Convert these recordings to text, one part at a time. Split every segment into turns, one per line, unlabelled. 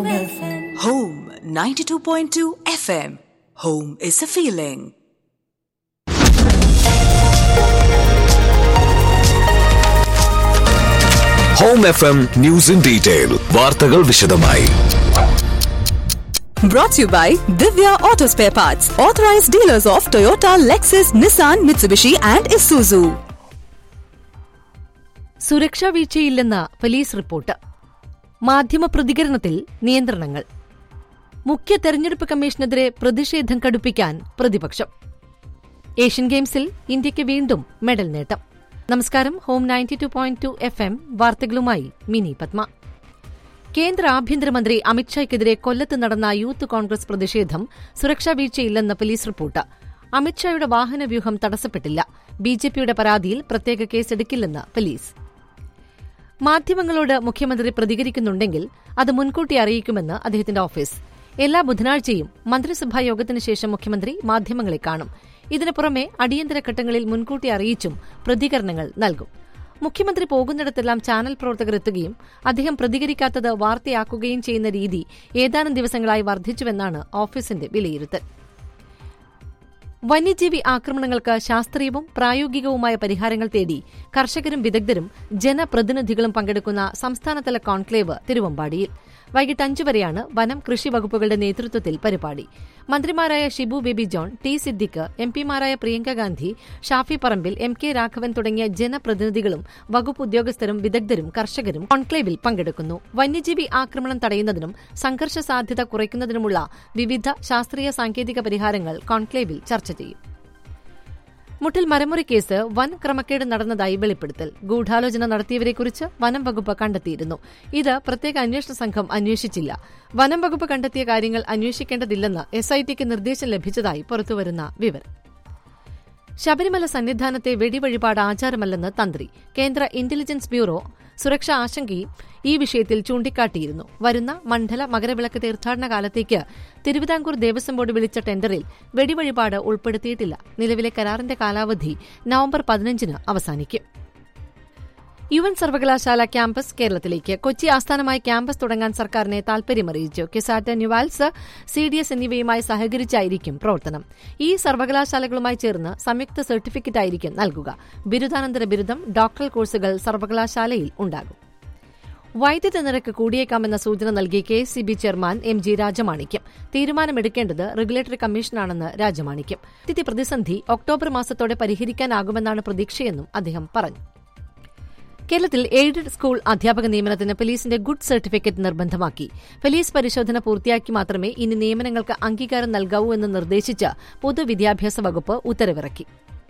Home FM.
Home 92.2 FM. Home is a feeling.
Home F M news in detail വാർത്തകൾ വിശദമായി
Brought to you by Divya Auto Spare Parts, authorized dealers of Toyota, Lexus, Nissan, Mitsubishi, and Isuzu.
സുരക്ഷാ വീഴ്ചയില്ലെന്ന police report മാധ്യമ പ്രതികരണത്തിൽ നിയന്ത്രണങ്ങൾ മുഖ്യ തെരഞ്ഞെടുപ്പ് കമ്മീഷനെതിരെ പ്രതിഷേധം കടുപ്പിക്കാൻ പ്രതിപക്ഷം ഏഷ്യൻ ഗെയിംസിൽ ഇന്ത്യയ്ക്ക് വീണ്ടും മെഡൽ നേട്ടം നമസ്കാരം home ninety two point two F M വാർത്തകളുമായി മിനി പത്മ കേന്ദ്ര ആഭ്യന്തരമന്ത്രി അമിത്ഷായ്ക്കെതിരെ കൊല്ലത്ത് നടന്ന യൂത്ത് കോൺഗ്രസ് പ്രതിഷേധം സുരക്ഷാ വീഴ്ചയില്ലെന്ന പോലീസ് റിപ്പോർട്ട് അമിത്ഷായുടെ വാഹനവ്യൂഹം തടസ്സപ്പെട്ടില്ല ബിജെപിയുടെ പരാതിയിൽ പ്രത്യേക കേസെടുക്കില്ലെന്ന് പോലീസ് മാധ്യമങ്ങളോട് മുഖ്യമന്ത്രി പ്രതികരിക്കുന്നുണ്ടെങ്കിൽ അത് മുൻകൂട്ടി അറിയിക്കുമെന്ന് അദ്ദേഹത്തിന്റെ ഓഫീസ് എല്ലാ ബുധനാഴ്ചയും മന്ത്രിസഭാ യോഗത്തിന് ശേഷം മുഖ്യമന്ത്രി മാധ്യമങ്ങളെ കാണും ഇതിനു പുറമെ അടിയന്തര ഘട്ടങ്ങളിൽ മുൻകൂട്ടി അറിയിച്ചും പ്രതികരണങ്ങൾ നൽകും മുഖ്യമന്ത്രി പോകുന്നിടത്തെല്ലാം ചാനൽ പ്രവർത്തകർ എത്തുകയും അദ്ദേഹം പ്രതികരിക്കാത്തത് വാർത്തയാക്കുകയും ചെയ്യുന്ന രീതി ഏതാനും ദിവസങ്ങളായി വർദ്ധിച്ചുവെന്നാണ് ഓഫീസിന്റെ വിലയിരുത്തൽ വന്യജീവി ആക്രമണങ്ങൾക്ക് ശാസ്ത്രീയവും പ്രായോഗികവുമായ പരിഹാരങ്ങൾ തേടി കർഷകരും വിദഗ്ധരും ജനപ്രതിനിധികളും പങ്കെടുക്കുന്ന സംസ്ഥാനതല കോൺക്ലേവ് തിരുവമ്പാടിയിൽ വൈകിട്ട് അഞ്ചു വരെയാണ് വനം കൃഷി വകുപ്പുകളുടെ നേതൃത്വത്തിൽ പരിപാടി മന്ത്രിമാരായ ഷിബു ബേബി ജോൺ ടി സിദ്ദിഖ് എം പിമാരായ പ്രിയങ്ക ഗാന്ധി ഷാഫി പറമ്പിൽ എം കെ രാഘവൻ തുടങ്ങിയ ജനപ്രതിനിധികളും വകുപ്പ് ഉദ്യോഗസ്ഥരും വിദഗ്ധരും കർഷകരും കോൺക്ലേവിൽ പങ്കെടുക്കുന്നു വന്യജീവി ആക്രമണം തടയുന്നതിനും സംഘർഷ സാധ്യത കുറയ്ക്കുന്നതിനുമുള്ള വിവിധ ശാസ്ത്രീയ സാങ്കേതിക പരിഹാരങ്ങൾ കോൺക്ലേവിൽ ചർച്ച ചെയ്യും മുട്ടിൽ മരമുറി കേസ് വൻ ക്രമക്കേട് നടന്നതായി വെളിപ്പെടുത്തൽ ഗൂഢാലോചന നടത്തിയവരെക്കുറിച്ച് വനം വകുപ്പ് കണ്ടെത്തിയിരുന്നു ഇത് പ്രത്യേക അന്വേഷണ സംഘം അന്വേഷിച്ചില്ല വനം വകുപ്പ് കണ്ടെത്തിയ കാര്യങ്ങൾ അന്വേഷിക്കേണ്ടതില്ലെന്ന് എസ്ഐടിക്ക് നിർദ്ദേശം ലഭിച്ചതായി പുറത്തുവരുന്ന വിവരം ശബരിമല സന്നിധാനത്തെ വെടിവഴിപാട് ആചാരമല്ലെന്ന് തന്ത്രി കേന്ദ്ര ഇന്റലിജൻസ് ബ്യൂറോ സുരക്ഷാ ആശങ്കയും ഈ വിഷയത്തിൽ ചൂണ്ടിക്കാട്ടിയിരുന്നു വരുന്ന മണ്ഡല മകരവിളക്ക് തീർത്ഥാടന കാലത്തേക്ക് തിരുവിതാംകൂർ ദേവസ്വം ബോർഡ് വിളിച്ച ടെൻഡറിൽ വെടിവഴിപാട് ഉൾപ്പെടുത്തിയിട്ടില്ല നിലവിലെ കരാറിന്റെ കാലാവധി നവംബർ പതിനഞ്ചിന് അവസാനിക്കും യു എൻ സർവകലാശാല ക്യാമ്പസ് കേരളത്തിലേക്ക് കൊച്ചി ആസ്ഥാനമായി ക്യാമ്പസ് തുടങ്ങാൻ സർക്കാരിനെ താൽപര്യമറിയിച്ചു KISAT NUALS C D S എന്നിവയുമായി സഹകരിച്ചായിരിക്കും പ്രവർത്തനം ഈ സർവകലാശാലകളുമായി ചേർന്ന് സംയുക്ത സർട്ടിഫിക്കറ്റായിരിക്കും നൽകുക ബിരുദാനന്തര ബിരുദം ഡോക്ടറൽ കോഴ്സുകൾ സർവകലാശാലയിൽ ഉണ്ടാകും വൈദ്യുതി നിരക്ക് കൂടിയേക്കാമെന്ന സൂചന നൽകി K S E B chairman M G Rajamanickam തീരുമാനമെടുക്കേണ്ടത് റെഗുലേറ്ററി കമ്മീഷനാണെന്ന് രാജമാണിക്യം വൈദ്യുതി പ്രതിസന്ധി ഒക്ടോബർ മാസത്തോടെ പരിഹരിക്കാനാകുമെന്നാണ് പ്രതീക്ഷയെന്നും അദ്ദേഹം പറഞ്ഞു കേരളത്തിൽ എയ്ഡഡ് സ്കൂൾ അധ്യാപക നിയമനത്തിന് പോലീസിന്റെ ഗുഡ് സർട്ടിഫിക്കറ്റ് നിർബന്ധമാക്കി പോലീസ് പരിശോധന പൂർത്തിയാക്കി മാത്രമേ ഇനി നിയമനങ്ങൾക്ക് അംഗീകാരം നൽകാവൂ എന്ന് നിർദ്ദേശിച്ച് പൊതുവിദ്യാഭ്യാസ വകുപ്പ് ഉത്തരവിറക്കി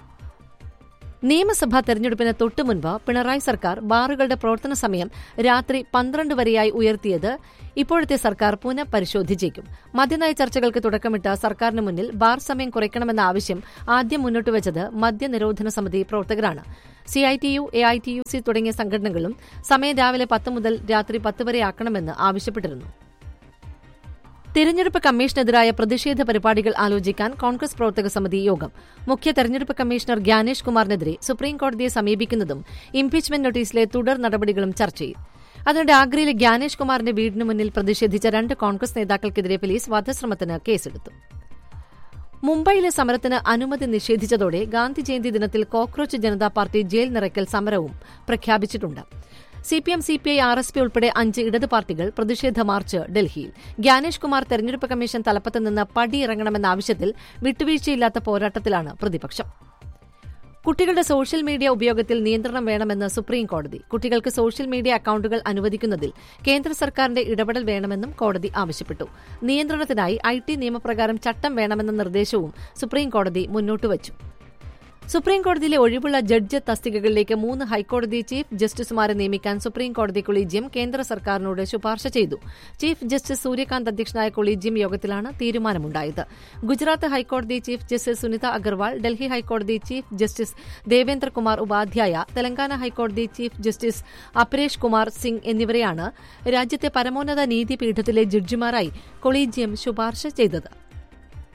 നിയമസഭാ തെരഞ്ഞെടുപ്പിന് തൊട്ടുമുൻപ് പിണറായി സർക്കാർ ബാറുകളുടെ പ്രവർത്തന സമയം രാത്രി പന്ത്രണ്ട് വരെയായി ഉയർത്തിയത് ഇപ്പോഴത്തെ സർക്കാർ പുനഃപരിശോധിച്ചേക്കും മദ്യനയ ചർച്ചകൾക്ക് തുടക്കമിട്ട സർക്കാരിന് മുന്നിൽ ബാർ സമയം കുറയ്ക്കണമെന്ന ആവശ്യം ആദ്യം മുന്നോട്ടുവച്ചത് മദ്യനിരോധന സമിതി പ്രവർത്തകരാണ് സിഐടിയു എഐടിയു സി തുടങ്ങിയ സംഘടനകളും സമയം രാവിലെ പത്ത് മുതൽ രാത്രി പത്ത് വരെയാക്കണമെന്ന് ആവശ്യപ്പെട്ടിരുന്നു തിരഞ്ഞെടുപ്പ് കമ്മീഷനെതിരായ പ്രതിഷേധ പരിപാടികൾ ആലോചിക്കാൻ കോൺഗ്രസ് പ്രവർത്തക സമിതി യോഗം മുഖ്യ തെരഞ്ഞെടുപ്പ് കമ്മീഷണർ ഗ്യാനേഷ് കുമാറിനെതിരെ സുപ്രീംകോടതിയെ സമീപിക്കുന്നതും ഇംപീച്ച്മെന്റ് നോട്ടീസിലെ തുടർ നടപടികളും ചർച്ചയിൽ അതിനിടെ ആഗ്രയിലെ ഗ്യാനേഷ് കുമാറിന്റെ വീടിന് മുന്നിൽ പ്രതിഷേധിച്ച രണ്ട് കോൺഗ്രസ് നേതാക്കൾക്കെതിരെ പോലീസ് വധശ്രമത്തിന് കേസെടുത്തു മുംബൈയിലെ സമരത്തിന് അനുമതി നിഷേധിച്ചതോടെ ഗാന്ധി ജയന്തി ദിനത്തിൽ കോക്രോച്ച് ജനതാ പാർട്ടി ജയിൽ നിറയ്ക്കൽ സമരവും പ്രഖ്യാപിച്ചിട്ടുണ്ട് CPM CPI R S P ഉൾപ്പെടെ അഞ്ച് ഇടത് പാർട്ടികൾ പ്രതിഷേധ മാർച്ച് ഡൽഹിയിൽ ഗ്യാനേഷ് കുമാർ തെരഞ്ഞെടുപ്പ് കമ്മീഷൻ തലപ്പത്ത് നിന്ന് പടിയിറങ്ങണമെന്ന ആവശ്യത്തിൽ വിട്ടുവീഴ്ചയില്ലാത്ത പോരാട്ടത്തിലാണ് പ്രതിപക്ഷം കുട്ടികളുടെ സോഷ്യൽ മീഡിയ ഉപയോഗത്തിൽ നിയന്ത്രണം വേണമെന്ന് സുപ്രീം കോടതി കുട്ടികൾക്ക് സോഷ്യൽ മീഡിയ അക്കൌണ്ടുകൾ അനുവദിക്കുന്നതിൽ കേന്ദ്ര സർക്കാരിന്റെ ഇടപെടൽ വേണമെന്നും കോടതി ആവശ്യപ്പെട്ടു നിയന്ത്രണത്തിനായി ഐ ടി നിയമപ്രകാരം ചട്ടം വേണമെന്ന നിർദ്ദേശവും സുപ്രീം കോടതി മുന്നോട്ടുവച്ചു സുപ്രീംകോടതിയിലെ ഒഴിവുള്ള ജഡ്ജ് തസ്തികകളിലേക്ക് മൂന്ന് ഹൈക്കോടതി ചീഫ് ജസ്റ്റിസുമാരെ നിയമിക്കാൻ സുപ്രീംകോടതി കൊളീജിയം കേന്ദ്ര സർക്കാരിനോട് ശുപാർശ ചെയ്തു ചീഫ് ജസ്റ്റിസ് സൂര്യകാന്ത് അധ്യക്ഷനായ കൊളീജിയം യോഗത്തിലാണ് തീരുമാനമുണ്ടായത് ഗുജറാത്ത് ഹൈക്കോടതി ചീഫ് ജസ്റ്റിസ് സുനിത അഗർവാൾ ഡൽഹി ഹൈക്കോടതി ചീഫ് ജസ്റ്റിസ് ദേവേന്ദ്രകുമാർ ഉപാധ്യായ തെലങ്കാന ഹൈക്കോടതി ചീഫ് ജസ്റ്റിസ് അപരേഷ് കുമാർ സിംഗ് എന്നിവരെയാണ് രാജ്യത്തെ പരമോന്നത നീതിപീഠത്തിലെ ജഡ്ജിമാരായി കൊളീജിയം ശുപാർശ ചെയ്തത്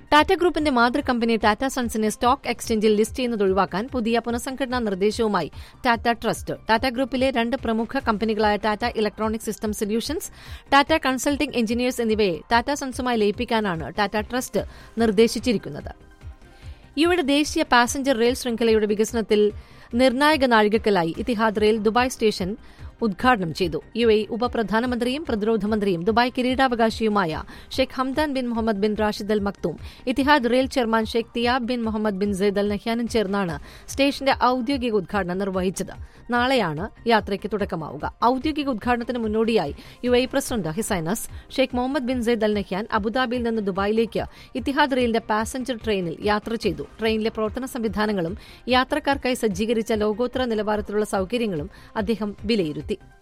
ടാറ്റ ഗ്രൂപ്പിന്റെ മാതൃ കമ്പനി ടാറ്റ സൺസിനെ സ്റ്റോക്ക് എക്സ്ചേഞ്ചിൽ ലിസ്റ്റ് ചെയ്യുന്നത് ഒഴിവാക്കാൻ പുതിയ പുനഃസംഘടനാ നിർദ്ദേശവുമായി ടാറ്റ ട്രസ്റ്റ് ടാറ്റ ഗ്രൂപ്പിലെ രണ്ട് പ്രമുഖ കമ്പനികളായ Tata electronic system solutions Tata consulting engineers എന്നിവയെ ടാറ്റ സൺസുമായി ലയിപ്പിക്കാനാണ് ടാറ്റ ട്രസ്റ്റ് നിർദ്ദേശിച്ചിരിക്കുന്നത് യുയുടെ ദേശീയ പാസഞ്ചർ റെയിൽ ശൃംഖലയുടെ വികസനത്തിൽ നിർണായക നാഴികക്കലായി ഇത്തിഹാദ് റെയിൽ ദുബായ് സ്റ്റേഷൻ ഉദ്ഘാടനം ചെയ്തു യു എ ഉപപ്രധാനമന്ത്രിയും പ്രതിരോധ മന്ത്രിയും ദുബായ് കിരീടാവകാശിയുമായ Sheikh Hamdan bin Mohammed bin Rashid al Maktoum Etihad rail chairman Sheikh Theyab bin Mohammed bin Zayed al നഹ്യാനും ചേർന്നാണ് സ്റ്റേഷന്റെ ഔദ്യോഗിക ഉദ്ഘാടനം നിർവഹിച്ചത് നാളെയാണ് യാത്രയ്ക്ക് തുടക്കമാവുക ഔദ്യോഗിക ഉദ്ഘാടനത്തിന് മുന്നോടിയായി U A president his highness Sheikh Mohammed bin Zayed al Nahyan അബുദാബിയിൽ നിന്ന് ദുബായിലേക്ക് ഇത്തിഹാദ് റെയിലിന്റെ പാസഞ്ചർ ട്രെയിനിൽ യാത്ര ചെയ്തു ട്രെയിനിലെ പ്രവർത്തന സംവിധാനങ്ങളും യാത്രക്കാർക്കായി സജ്ജീകരിച്ച ലോകോത്തര നിലവാരത്തിലുള്ള സൌകര്യങ്ങളും അദ്ദേഹം വിലയിരുത്തി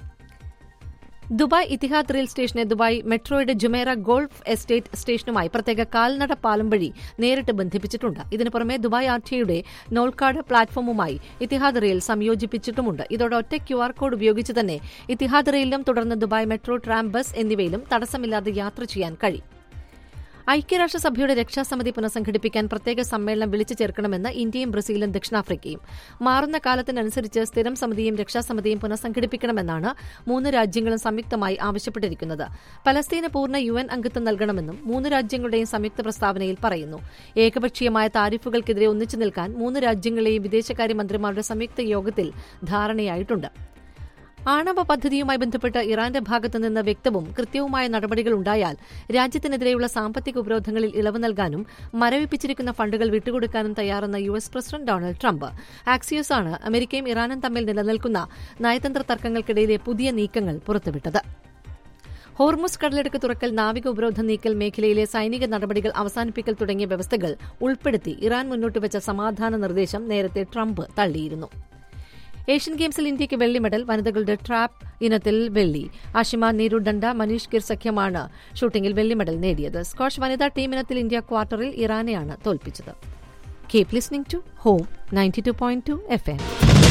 ദുബായ് ഇത്തിഹാദ് റെയിൽ സ്റ്റേഷനെ ദുബായ് മെട്രോയുടെ ജുമേറ ഗോൾഫ് എസ്റ്റേറ്റ് സ്റ്റേഷനുമായി പ്രത്യേക കാൽനട പാലം വഴി നേരിട്ട് ബന്ധിപ്പിച്ചിട്ടുണ്ട് ഇതിനു പുറമെ ദുബായ് ആർടിയുടെ നോൾക്കാട് പ്ലാറ്റ്ഫോമുമായി ഇത്തിഹാദ് റെയിൽ സംയോജിപ്പിച്ചിട്ടുമുണ്ട് ഇതോടെ ഒറ്റ ക്യു ആർ കോഡ് ഉപയോഗിച്ച് തന്നെ ഇത്തിഹാദ് റെയിലിലും തുടർന്ന് ദുബായ് മെട്രോ ട്രാം ബസ് എന്നിവയിലും തടസ്സമില്ലാതെ യാത്ര ചെയ്യാൻ കഴിയും ഐക്യരാഷ്ട്രസഭയുടെ രക്ഷാസമിതി പുനഃസംഘടിപ്പിക്കാൻ പ്രത്യേക സമ്മേളനം വിളിച്ചു ചേർക്കണമെന്ന് ഇന്ത്യയും ബ്രസീലും ദക്ഷിണാഫ്രിക്കയും മാറുന്ന കാലത്തിനനുസരിച്ച് സ്ഥിരം സമിതിയും രക്ഷാസമിതിയും പുനഃസംഘടിപ്പിക്കണമെന്നാണ് മൂന്ന് രാജ്യങ്ങളും സംയുക്തമായി ആവശ്യപ്പെട്ടിരിക്കുന്നത് പലസ്തീന് പൂർണ്ണ യു എൻ അംഗത്വം നൽകണമെന്നും മൂന്ന് രാജ്യങ്ങളുടെയും സംയുക്ത പ്രസ്താവനയിൽ പറയുന്നു ഏകപക്ഷീയമായ താരിഫുകൾക്കെതിരെ ഒന്നിച്ചു നിൽക്കാൻ മൂന്ന് രാജ്യങ്ങളെയും വിദേശകാര്യമന്ത്രിമാരുടെ സംയുക്ത യോഗത്തിൽ ധാരണയായിട്ടുണ്ട് ആണവ പദ്ധതിയുമായി ബന്ധപ്പെട്ട് ഇറാന്റെ ഭാഗത്തുനിന്ന് വ്യക്തവും കൃത്യവുമായ നടപടികൾ ഉണ്ടായാൽ രാജ്യത്തിനെതിരെയുള്ള സാമ്പത്തിക ഉപരോധങ്ങളിൽ ഇളവ് നൽകാനും മരവിപ്പിച്ചിരിക്കുന്ന ഫണ്ടുകൾ വിട്ടുകൊടുക്കാനും തയ്യാറെന്ന U S president Donald Trump Axios ആണ് അമേരിക്കയും ഇറാനും തമ്മിൽ നിലനിൽക്കുന്ന നയതന്ത്ര തർക്കങ്ങൾക്കിടയിലെ പുതിയ നീക്കങ്ങൾ പുറത്തുവിട്ടത് ഹോർമുസ് കടലെടുക്ക് തുറക്കൽ നാവിക ഉപരോധം നീക്കൽ മേഖലയിലെ സൈനിക നടപടികൾ അവസാനിപ്പിക്കൽ തുടങ്ങിയ വ്യവസ്ഥകൾ ഉൾപ്പെടുത്തി ഇറാൻ മുന്നോട്ടുവച്ച സമാധാന നിർദ്ദേശം നേരത്തെ ട്രംപ് തള്ളിയിരുന്നു ഏഷ്യൻ ഗെയിംസിൽ ഇന്ത്യയ്ക്ക് വെള്ളി മെഡൽ വനിതകളുടെ ട്രാപ്പ് ഇനത്തിൽ വെള്ളി ആഷിമ നീരു ഡണ്ട മനീഷ് ഗിർ സഖ്യമാണ് ഷൂട്ടിംഗിൽ വെള്ളി മെഡൽ നേടിയത് സ്കോഷ് വനിതാ ടീം ഇനത്തിൽ ഇന്ത്യ ക്വാർട്ടറിൽ ഇറാനെയാണ് തോൽപ്പിച്ചത് keep listening to home ninety two point two F M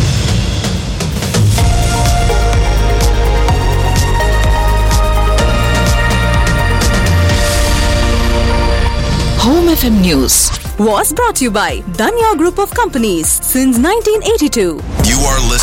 Home FM News was brought to you by Danya Group of Companies since 1982.
You are listening.